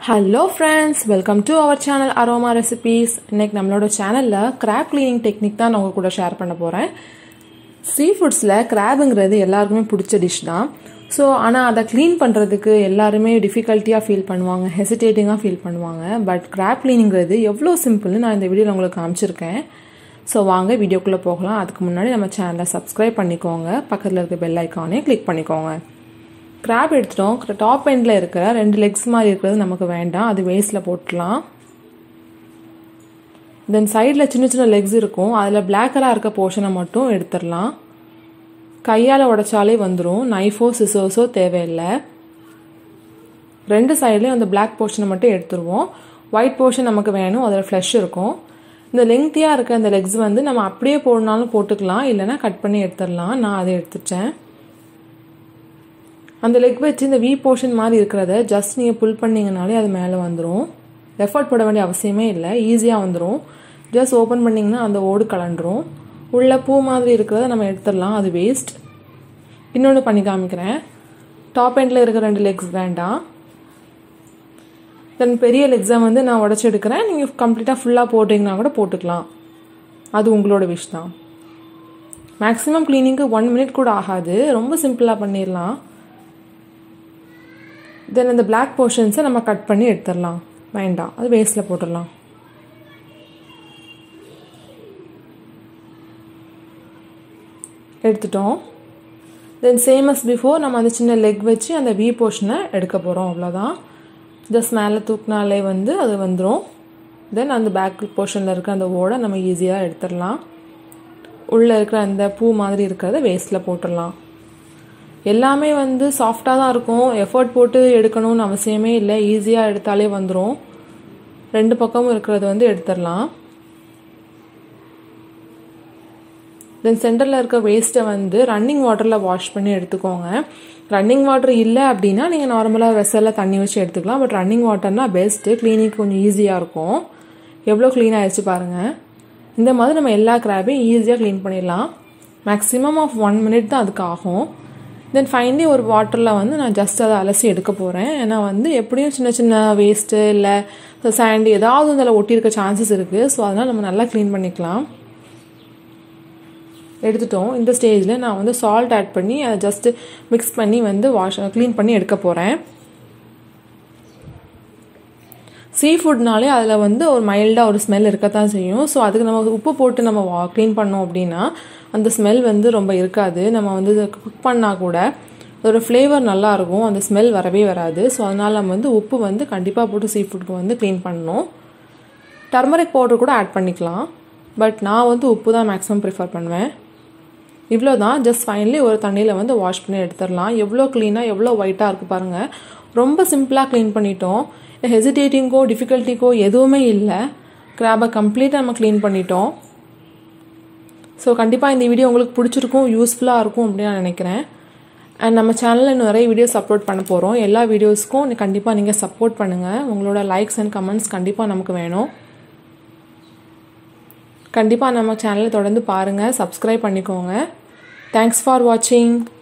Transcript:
hello friends welcome to our channel Aroma recipes இன்னைக்கு நம்மளோட சேனலில் கிராப் கிளீனிங் டெக்னிக் தான் நான் உங்க கூட ஷேர் பண்ண போகிறேன் சீ ஃபுட்ஸில் கிராபுங்கிறது எல்லாருக்குமே பிடிச்ச டிஷ் தான் ஸோ ஆனால் அதை க்ளீன் பண்ணுறதுக்கு எல்லாருமே டிஃபிகல்ட்டியாக ஃபீல் பண்ணுவாங்க ஹெசிடேட்டிங்காக ஃபீல் பண்ணுவாங்க பட் கிராப் கிளீனிங்கிறது எவ்வளோ சிம்பிள்னு நான் இந்த வீடியோவில் உங்களுக்கு காமிச்சிருக்கேன் ஸோ வாங்க வீடியோக்குள்ளே போகலாம் அதுக்கு முன்னாடி நம்ம சேனலை சப்ஸ்கிரைப் பண்ணிக்கோங்க பக்கத்தில் இருக்க பெல் ஐக்கானே கிளிக் பண்ணிக்கோங்க கிராப் எடுத்துட்டோம் டாப் எண்டில் இருக்கிற ரெண்டு லெக்ஸ் மாதிரி இருக்கிறது நமக்கு வேண்டாம் அது வேஸ்ட்டில் போட்டுக்கலாம் தென் சைடில் சின்ன சின்ன லெக்ஸ் இருக்கும் அதில் பிளாக்கராக இருக்க போர்ஷனை மட்டும் எடுத்துடலாம் கையால் உடைச்சாலே வந்துடும் நைஃபோ சிசோஸோ தேவையில்லை ரெண்டு சைட்லேயும் அந்த பிளாக் போர்ஷனை மட்டும் எடுத்துருவோம் ஒயிட் போர்ஷன் நமக்கு வேணும் அதில் ஃப்ளஷ் இருக்கும் இந்த லெங்க்த்தியாக இருக்க அந்த லெக்ஸ் வந்து நம்ம அப்படியே போடனாலும் போட்டுக்கலாம் இல்லைனா கட் பண்ணி எடுத்துடலாம் நான் அதை எடுத்துட்டேன் அந்த லெக் வச்சு இந்த வி போர்ஷன் மாதிரி இருக்கிறத ஜஸ்ட் நீங்கள் புல் பண்ணிங்கனாலே அது மேலே வந்துடும் எஃபர்ட் போட வேண்டிய அவசியமே இல்லை ஈஸியாக வந்துடும் ஜஸ்ட் ஓப்பன் பண்ணிங்கன்னா அந்த ஓடு கலண்டுரும் உள்ள பூ மாதிரி இருக்கிறத நம்ம எடுத்துடலாம் அது வேஸ்ட் இன்னொன்று பண்ணி காமிக்கிறேன் டாப் எண்டில் இருக்கிற ரெண்டு லெக்ஸ் வேண்டாம் தென் பெரிய லெக்ஸை வந்து நான் உடச்சி எடுக்கிறேன் நீங்கள் கம்ப்ளீட்டாக ஃபுல்லாக போட்டிங்கன்னா கூட போட்டுக்கலாம் அது உங்களோட விஷ் தான் மேக்ஸிமம் க்ளீனிங்க்கு ஒன் மினிட் கூட ஆகாது ரொம்ப சிம்பிளாக பண்ணிடலாம் தென் அந்த பிளாக் போர்ஷன்ஸை நம்ம கட் பண்ணி எடுத்துடலாம் வேண்டாம் அது வேஸ்ட்டில் போட்டுடலாம் எடுத்துட்டோம் தென் சேம் அஸ் பிஃபோர் நம்ம அந்த சின்ன லெக் வச்சு அந்த வி போர்ஷனை எடுக்க போகிறோம் அவ்வளோதான் ஜஸ்ட் மேலே தூக்கினாலே வந்து அது வந்துடும் தென் அந்த பேக் போர்ஷனில் இருக்க அந்த ஓடை நம்ம ஈஸியாக எடுத்துடலாம் உள்ளே இருக்கிற அந்த பூ மாதிரி இருக்கிறத வேஸ்ட்டில் போட்டுடலாம் எல்லாமே வந்து சாஃப்டாக தான் இருக்கும் எஃபர்ட் போட்டு எடுக்கணும்னு அவசியமே இல்லை ஈஸியாக எடுத்தாலே வந்துடும் ரெண்டு பக்கமும் இருக்கிறது வந்து எடுத்துடலாம் தென் சென்டரில் இருக்க வேஸ்ட்டை வந்து ரன்னிங் வாட்டரில் வாஷ் பண்ணி எடுத்துக்கோங்க ரன்னிங் வாட்டர் இல்லை அப்படின்னா நீங்கள் நார்மலாக வெசலில் தண்ணி வச்சு எடுத்துக்கலாம் பட் ரன்னிங் வாட்டர்னால் பெஸ்ட்டு க்ளீனிங் கொஞ்சம் ஈஸியாக இருக்கும் எவ்வளோ க்ளீன் ஆயிடுச்சு பாருங்கள் இந்த மாதிரி நம்ம எல்லா கிராபையும் ஈஸியாக க்ளீன் பண்ணிடலாம் மேக்ஸிமம் ஆஃப் ஒன் மினிட் தான் அதுக்கு ஆகும் தென் ஃபைனலி ஒரு வாட்டரில் வந்து நான் ஜஸ்ட் அதை அலசி எடுக்க போகிறேன் ஏன்னா வந்து எப்படியும் சின்ன சின்ன வேஸ்ட்டு இல்லை சாண்டி ஏதாவது அதில் ஒட்டியிருக்க சான்சஸ் இருக்குது ஸோ அதனால் நம்ம நல்லா க்ளீன் பண்ணிக்கலாம் எடுத்துட்டோம் இந்த ஸ்டேஜில் நான் வந்து சால்ட் ஆட் பண்ணி அதை ஜஸ்ட்டு மிக்ஸ் பண்ணி வந்து வாஷ் க்ளீன் பண்ணி எடுக்க போகிறேன் சீ ஃபுட்னாலே அதில் வந்து ஒரு மைல்டாக ஒரு ஸ்மெல் இருக்கத்தான் செய்யும் ஸோ அதுக்கு நம்ம உப்பு போட்டு நம்ம வா க்ளீன் பண்ணோம் அப்படின்னா அந்த ஸ்மெல் வந்து ரொம்ப இருக்காது நம்ம வந்து குக் பண்ணால் கூட அதோட ஃப்ளேவர் நல்லாயிருக்கும் அந்த ஸ்மெல் வரவே வராது ஸோ அதனால் நம்ம வந்து உப்பு வந்து கண்டிப்பாக போட்டு சீ ஃபுட்டுக்கு வந்து க்ளீன் பண்ணணும் டர்மரிக் பவுடர் கூட ஆட் பண்ணிக்கலாம் பட் நான் வந்து உப்பு தான் மேக்ஸிமம் ப்ரிஃபர் பண்ணுவேன் இவ்வளோ தான் ஜஸ்ட் ஃபைனலி ஒரு தண்ணியில் வந்து வாஷ் பண்ணி எடுத்துடலாம் எவ்வளோ க்ளீனாக எவ்வளோ ஒயிட்டாக இருக்குது பாருங்கள் ரொம்ப சிம்பிளாக க்ளீன் பண்ணிட்டோம் ஹெசிடேட்டிங்கோ டிஃபிகல்ட்டிக்கோ எதுவுமே இல்லை கிராபை கம்ப்ளீட்டாக நம்ம க்ளீன் பண்ணிட்டோம் ஸோ கண்டிப்பாக இந்த வீடியோ உங்களுக்கு பிடிச்சிருக்கும் யூஸ்ஃபுல்லாக இருக்கும் அப்படின்னு நான் நினைக்கிறேன் அண்ட் நம்ம சேனலில் இன்னும் நிறைய வீடியோஸ் அப்லோட் பண்ண போகிறோம் எல்லா வீடியோஸ்க்கும் கண்டிப்பாக நீங்கள் சப்போர்ட் பண்ணுங்கள் உங்களோட லைக்ஸ் அண்ட் கமெண்ட்ஸ் கண்டிப்பாக நமக்கு வேணும் கண்டிப்பாக நம்ம சேனலை தொடர்ந்து பாருங்கள் சப்ஸ்கிரைப் பண்ணிக்கோங்க தேங்க்ஸ் ஃபார் வாட்சிங்